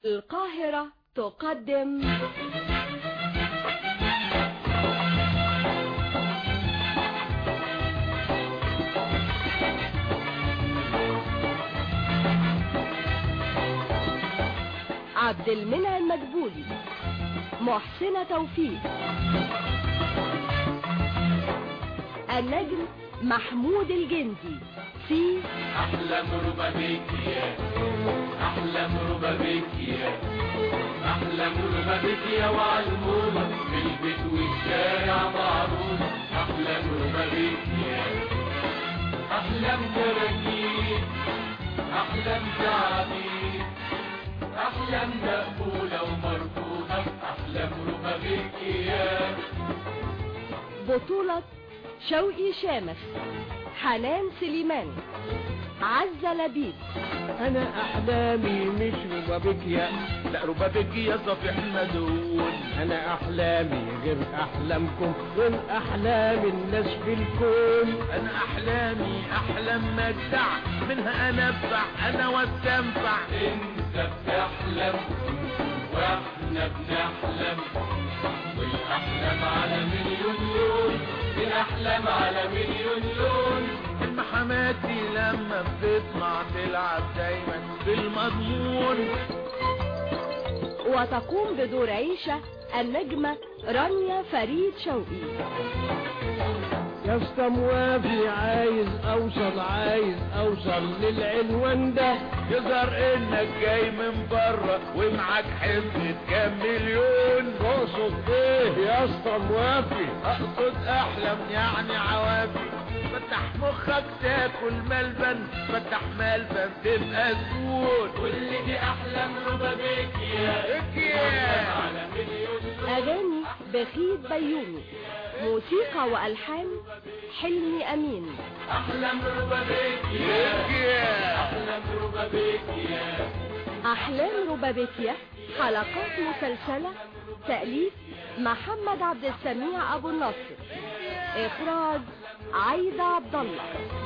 القاهرة تقدم عبد المنعم مدبولي محسنة توفيق النجم محمود الجندي في أحلم ربابيكيا أحلم ربابيكيا أحلم ربابيكيا وعلمومة في البيت والشارع معروفة أحلم ربابيكيا أحلم كراكيب أحلم تعابير أحلم مقبولة ومرفوضة أحلم ربابيكيا بطولة شوقي شامخ حنان سليمان عزة لبيب انا احلامي مش ربابيكيا لا ربابيكيا صفيح مدون انا احلامي غير احلامكم غير احلام الناس في الكون انا احلامي احلام مجدع منها انفع انا واستنفع انت بتحلم واحنا بنحلم والاحلام على مليون لون الاحلام على مليون لون حماتي لما بتطلع تلعب دايما بالمضمون وتقوم بدور عيشة النجمة رانيا فريد شوقي يا اسطى موافي عايز اوصل عايز اوصل للعنوان ده يظهر انك جاي من بره ومعاك حزة كام مليون تقصد ايه يا اسطى موافي اقصد احلم يعني عوافي فتح مخك تاكل ملبن فتح ملبن تبقى زبون كل دي احلام ربابيكيا اكيا على مليون أغاني بخيت بيومي موسيقى وألحان حلمي أمين احلام ربابيكيا احلام ربابيكيا أحلام ربابيكيا حلقات مسلسلة تأليف محمد عبد السميع أبو النصر إخراج عايدة عبد الله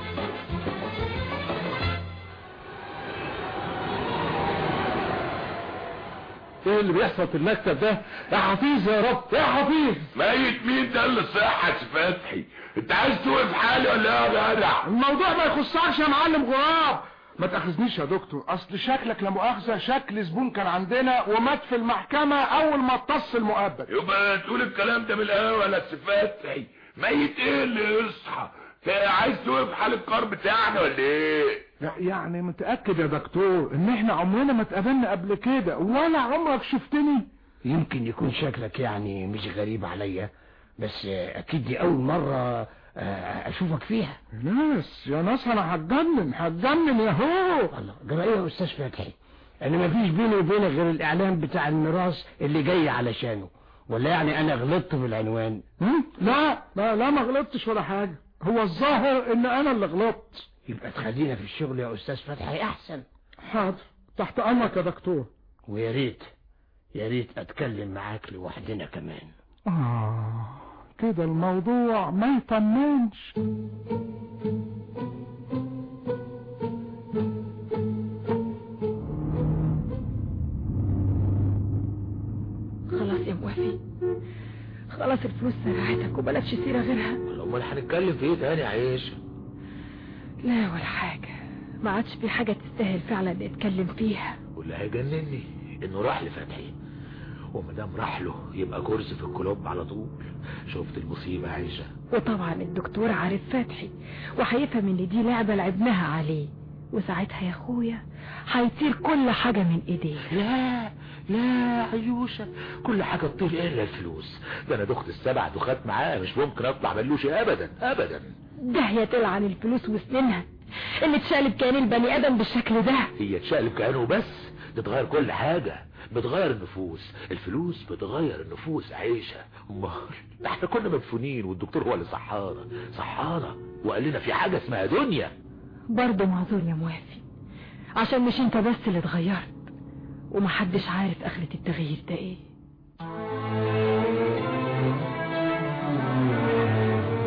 ايه اللي بيحصل في المكتب ده يا حفيظ يا رب يا حفيظ ميت مين ده اللي صحة فتحي انت عايز توقف حالي ولا ايه يا جدع الموضوع ما يخصكش يا معلم غراب ما تاخذنيش يا دكتور اصل شكلك لا مؤاخذه شكل زبون كان عندنا ومات في المحكمه اول ما اتص المؤبد يبقى تقول الكلام ده من الاول يا سي فتحي ميت ايه اللي يصحى انت عايز توقف حال الكار بتاعنا ولا ايه لا يعني متاكد يا دكتور ان احنا عمرنا ما اتقابلنا قبل كده ولا عمرك شفتني يمكن يكون شكلك يعني مش غريب عليا بس اكيد دي اول مرة آه، اشوفك فيها ناس يا ناس انا هتجنن هتجنن يا هو الله جرى ايه يا استاذ فتحي انا ما فيش بيني وبينك غير الاعلان بتاع الميراث اللي جاي علشانه ولا يعني انا غلطت في العنوان هم؟ لا لا لا ما غلطتش ولا حاجه هو الظاهر ان انا اللي غلطت يبقى تخلينا في الشغل يا استاذ فتحي احسن حاضر تحت امرك يا دكتور ويا ريت يا ريت اتكلم معاك لوحدنا كمان آه كده الموضوع ما يطمنش خلاص يا موافي خلاص الفلوس سرعتك وبلاش سيرة غيرها امال هنتكلم في ايه تاني يا عيش لا ولا حاجة ما عادش في حاجة تستاهل فعلا نتكلم فيها واللي هيجنني انه راح لفتحي ومدام راح له يبقى كرسي في الكلوب على طول شفت المصيبة يا عيشة وطبعا الدكتور عارف فتحي وهيفهم ان دي لعبة لعبناها عليه وساعتها يا اخويا هيطير كل حاجة من ايديه لا لا عيوشة كل حاجة تطير الا الفلوس ده انا دخت السبع دخات معاه مش ممكن اطلع ملوش ابدا ابدا داهية تلعن الفلوس وسنينها اللي تشقلب كيان البني ادم بالشكل ده هي تشقلب كأنه بس بتغير كل حاجة بتغير النفوس الفلوس بتغير النفوس عيشة امال ده احنا كنا مدفونين والدكتور هو اللي صحانا صحانا وقال لنا في حاجة اسمها دنيا برضه معذور يا موافي عشان مش انت بس اللي اتغيرت ومحدش عارف اخرة التغيير ده ايه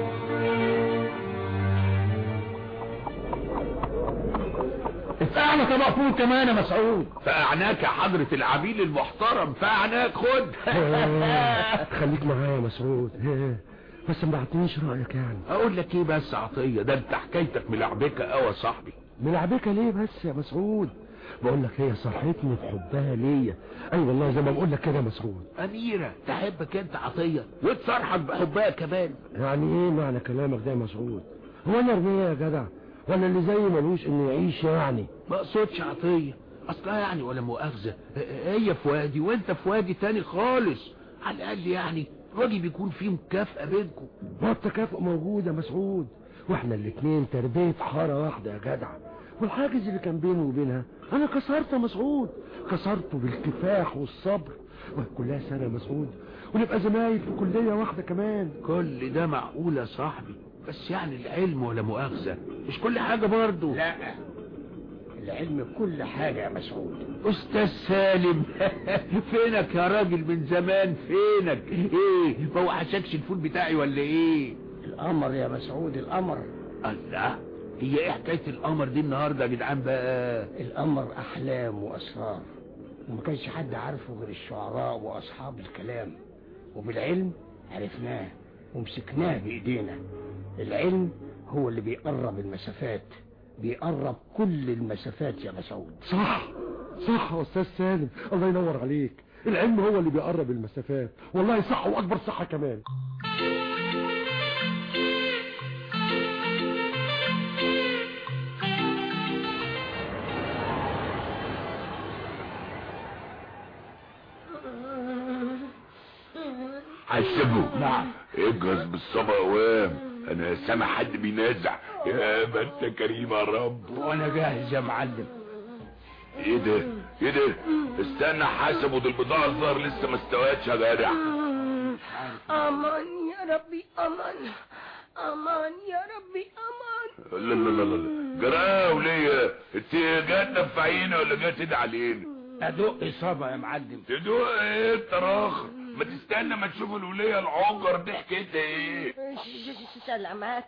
اتقعنا مقفول كمان يا مسعود فأعناك يا حضرة العميل المحترم فأعناك خد خليك معايا يا مسعود بس ما بعتنيش رأيك يعني اقول لك ايه بس عطية ده انت حكايتك ملعبكة قوي يا صاحبي ملعبكة ليه بس يا مسعود بقول لك هي صرحتني بحبها ليا اي والله زي ما بقول لك كده يا مسعود اميرة تحبك انت عطية وتصرحك بحبها كمان يعني ايه معنى كلامك ده يا مسعود هو انا ارميه يا جدع ولا اللي زي ملوش انه يعيش يعني ما اقصدش عطية اصلها يعني ولا مؤاخذة هي في وادي وانت في وادي تاني خالص على الاقل يعني واجب يكون في مكافأة بينكم ما التكافؤ موجود يا مسعود واحنا الاتنين تربية حارة واحدة يا جدع والحاجز اللي كان بينه وبينها انا كسرته يا مسعود كسرته بالكفاح والصبر وكلها سنة يا مسعود ونبقى زمايل في كلية واحدة كمان كل ده معقول يا صاحبي بس يعني العلم ولا مؤاخذة مش كل حاجة برضو لا العلم كل حاجة يا مسعود استاذ سالم فينك يا راجل من زمان فينك ايه ما وحشكش الفول بتاعي ولا ايه القمر يا مسعود القمر الله هي ايه حكايه القمر دي النهارده يا جدعان بقى القمر احلام واسرار وما كانش حد عارفه غير الشعراء واصحاب الكلام وبالعلم عرفناه ومسكناه بايدينا العلم هو اللي بيقرب المسافات بيقرب كل المسافات يا مسعود صح صح يا استاذ سالم الله ينور عليك العلم هو اللي بيقرب المسافات والله صح واكبر صح كمان حسبه نعم اجهز بالصبا قوام انا سامع حد بينازع يا ما انت كريم يا رب وانا جاهز يا معلم ايه ده ايه ده استنى حسبه دي البضاعه الظاهر لسه ما استوتش يا جدع امان يا ربي امان امان يا ربي امان لا لا لا لا جراو ليه انت جاي تنفعينا ولا جاي تدعي علينا ادق صبا يا معلم تدوق ايه التراخ ما تستنى ما تشوف الولية العجر دي حكايتها ايه سلامات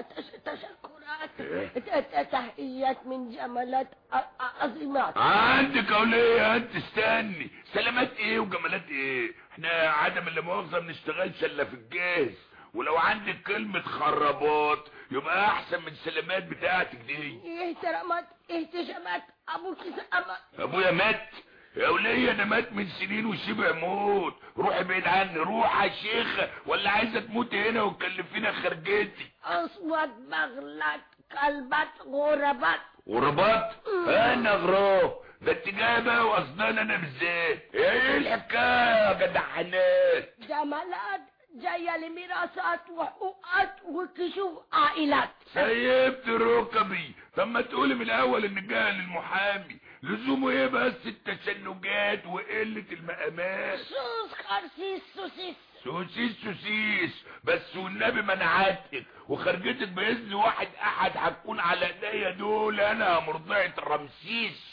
تشكرات تحيات من جمالات عظيمات عندك اولية انت استني سلامات ايه وجمالات ايه احنا عدم اللي مؤاخذة بنشتغلش الا في الجاهز ولو عندك كلمة خرابات يبقى احسن من سلامات بتاعتك دي احترامات اهتشامات ابوك سلامات ابويا مات يا ولية ده مات من سنين وشبه موت روحي بعيد عني روح يا شيخة ولا عايزة تموتي هنا وتكلفينا خرجتي اصوات بغلات كلبات غربات غربات انا غراب ده انت جايه بقى وقصدان انا بالذات ايه الحكايه يا جدع حنان جمالات جاية لميراثات وحقوقات وكشوف عائلات سيبت ركبي طب ما تقولي من الاول ان جايه للمحامي لزومه ايه بس التشنجات وقلة المقامات سوس خرسيس سوسيس سوسيس سوسيس بس والنبي منعتك وخرجتك باذن واحد احد هتكون على ايديا دول انا مرضعة رمسيس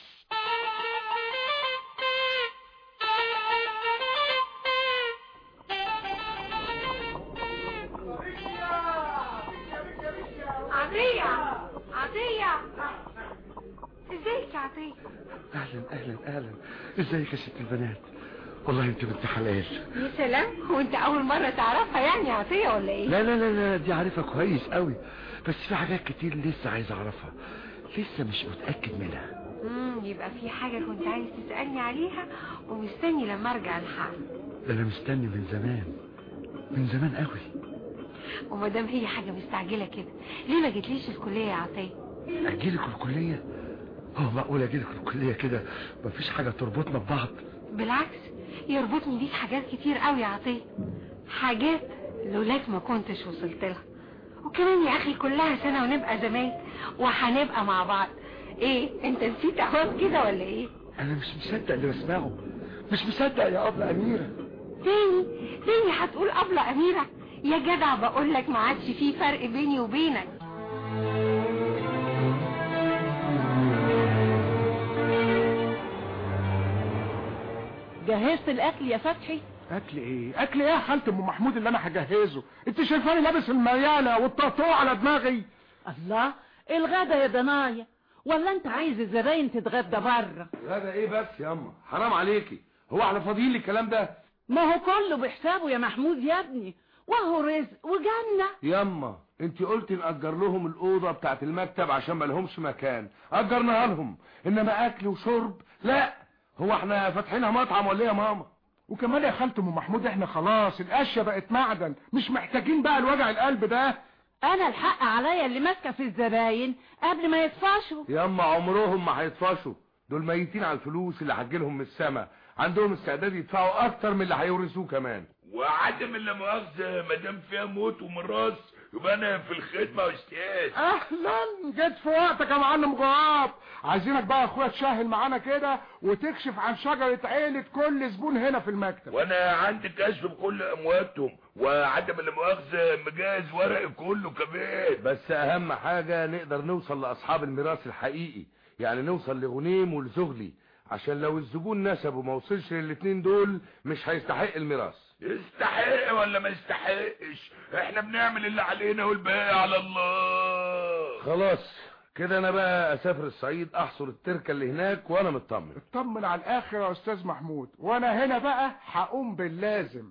عطية عطية ازيك يا عطية اهلا اهلا اهلا ازيك يا ست البنات والله انت بنت حلال يا سلام هو انت اول مرة تعرفها يعني يا عطية ولا ايه لا لا لا لا دي عارفها كويس قوي بس في حاجات كتير لسه عايز اعرفها لسه مش متأكد منها امم يبقى في حاجة كنت عايز تسألني عليها ومستني لما ارجع الحال ده انا مستني من زمان من زمان قوي وما دام هي حاجة مستعجلة كده ليه ما جيتليش الكلية يا عطية اجيلك الكلية هو معقول اجيلك الكلية كده مفيش حاجة تربطنا ببعض بالعكس يربطني بيك حاجات كتير قوي يا عطية حاجات لولاك ما كنتش وصلت لها وكمان يا اخي كلها سنة ونبقى زمايل وهنبقى مع بعض ايه انت نسيت اهوات كده ولا ايه انا مش مصدق اللي بسمعه مش مصدق يا ابله اميرة تاني تاني هتقول ابلة اميرة يا جدع بقول لك ما عادش في فرق بيني وبينك جهزت الاكل يا فتحي اكل ايه اكل ايه يا خالة ام محمود اللي انا هجهزه انت شايفاني لابس الميالة والطاطوع على دماغي الله الغدا يا ضنايا ولا انت عايز الزباين تتغدى بره هذا ايه بس ياما حرام عليكي هو احنا فاضيين للكلام ده ما هو كله بحسابه يا محمود يا ابني وهو رزق وجنة ياما انت قلتي نأجر لهم الأوضة بتاعت المكتب عشان ما لهمش مكان أجرناها لهم إنما أكل وشرب لا هو احنا فاتحينها مطعم ولا ايه يا ماما وكمان يا خالة ام محمود احنا خلاص القشه بقت معدن مش محتاجين بقى الوجع القلب ده انا الحق عليا اللي ماسكه في الزباين قبل ما يطفشوا ياما عمرهم ما هيطفشوا دول ميتين على الفلوس اللي هتجيلهم من السما عندهم استعداد يدفعوا اكتر من اللي هيورثوه كمان وعدم اللي مؤاخذة ما دام فيها موت ومراس يبقى انا في الخدمة يا استاذ اهلا جيت في وقتك يا معلم غراب عايزينك بقى يا اخويا تشاهل معانا كده وتكشف عن شجرة عيلة كل زبون هنا في المكتب وانا عندي كشف بكل امواتهم وعدم اللي مؤاخذة مجهز ورقي كله كمان بس اهم حاجة نقدر نوصل لاصحاب الميراث الحقيقي يعني نوصل لغنيم ولزغلي عشان لو الزبون نسب وما وصلش للاتنين دول مش هيستحق الميراث يستحق ولا ما يستحقش احنا بنعمل اللي علينا والباقي على الله خلاص كده انا بقى اسافر الصعيد احصر التركه اللي هناك وانا مطمن اطمن على الاخر يا استاذ محمود وانا هنا بقى هقوم باللازم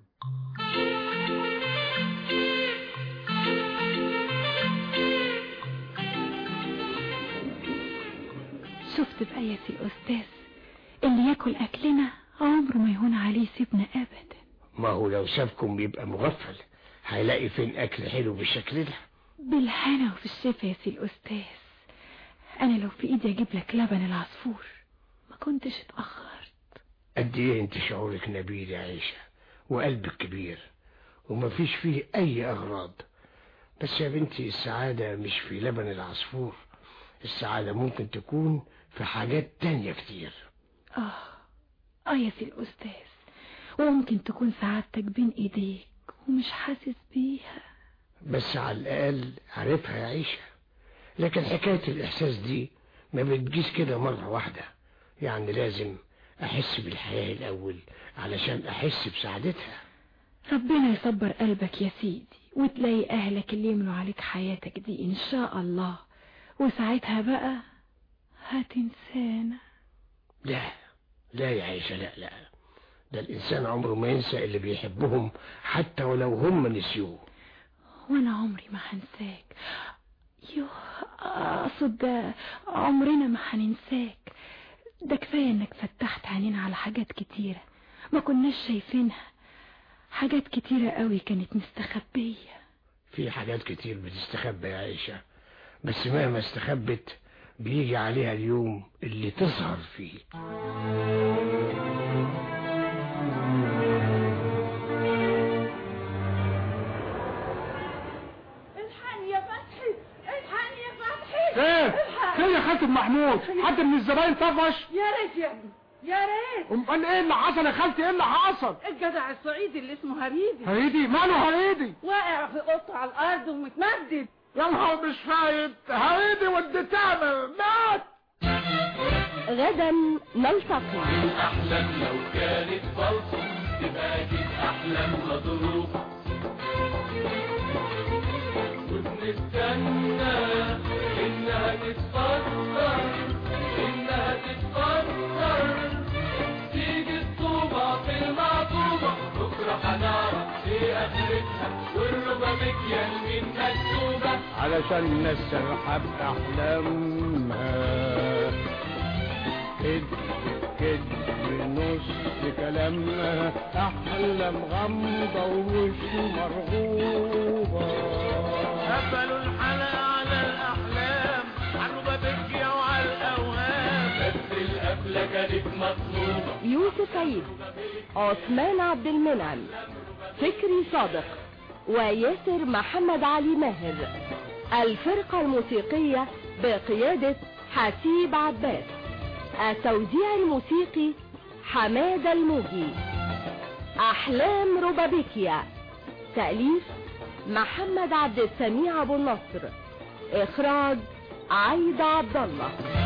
شفت بقى يا سي الأستاذ اللي ياكل أكلنا عمره ما يهون عليه سيبنا أبدا ما هو لو سابكم يبقى مغفل هيلاقي فين أكل حلو بالشكل ده بالهنا وفي الشفا يا سي الأستاذ أنا لو في إيدي أجيب لك لبن العصفور ما كنتش اتأخرت قد ايه انت شعورك نبيل يا عيشة وقلبك كبير ومفيش فيه اي اغراض بس يا بنتي السعادة مش في لبن العصفور السعادة ممكن تكون في حاجات تانية كتير آه آه يا سي الأستاذ وممكن تكون سعادتك بين إيديك ومش حاسس بيها بس على الأقل عارفها يا عيشة لكن حكاية الإحساس دي ما بتجيش كده مرة واحدة يعني لازم أحس بالحياة الأول علشان أحس بسعادتها ربنا يصبر قلبك يا سيدي وتلاقي أهلك اللي يملوا عليك حياتك دي إن شاء الله وساعتها بقى هتنسانا لا لا يا عيشة لا لا ده الإنسان عمره ما ينسى اللي بيحبهم حتى ولو هم نسيوه وأنا عمري ما هنساك يوه أقصد ده عمرنا ما هننساك ده كفاية إنك فتحت عينينا على حاجات كتيرة ما كناش شايفينها حاجات كتيرة قوي كانت مستخبية في حاجات كتير بتستخبى يا عيشة بس مهما استخبت بيجي عليها اليوم اللي تظهر فيه الحقني يا فتحي الحقني يا فتحي ايه الحق. فين يا خالة محمود حد من الزباين طفش يا ريت يا ابني يا ريت امال ايه اللي حصل يا خالتي ايه اللي حصل الجدع الصعيدي اللي اسمه هريدي هريدي ماله هريدي واقع في قطه على الارض ومتمدد يا نهار مش فايت هريدي والدتامة مات غدا نلتقي أحلام لو كانت فالصو تبقى أكيد أحلام مضروب وبنستنى إنها تتفكر إنها تتفكر تيجي الطوبة في المعطوبة بكرة هنعرف إيه آخرتها والربابيك يمين مكتوبة علشان نسرحب أحلامها كد كد نص كلامها أحلام غامضة ووش مرغوبة قفلوا الحلقة على الأحلام عالربا بكية وعلى الأوهام بس القفلة كانت مطلوبة يوسف عيد عثمان عبد المنعم فكري صادق وياسر محمد علي ماهر الفرقة الموسيقية بقيادة حسيب عباس التوزيع الموسيقي حماد الموجي أحلام روبابيكيا تأليف محمد عبد السميع أبو النصر إخراج عايدة عبد الله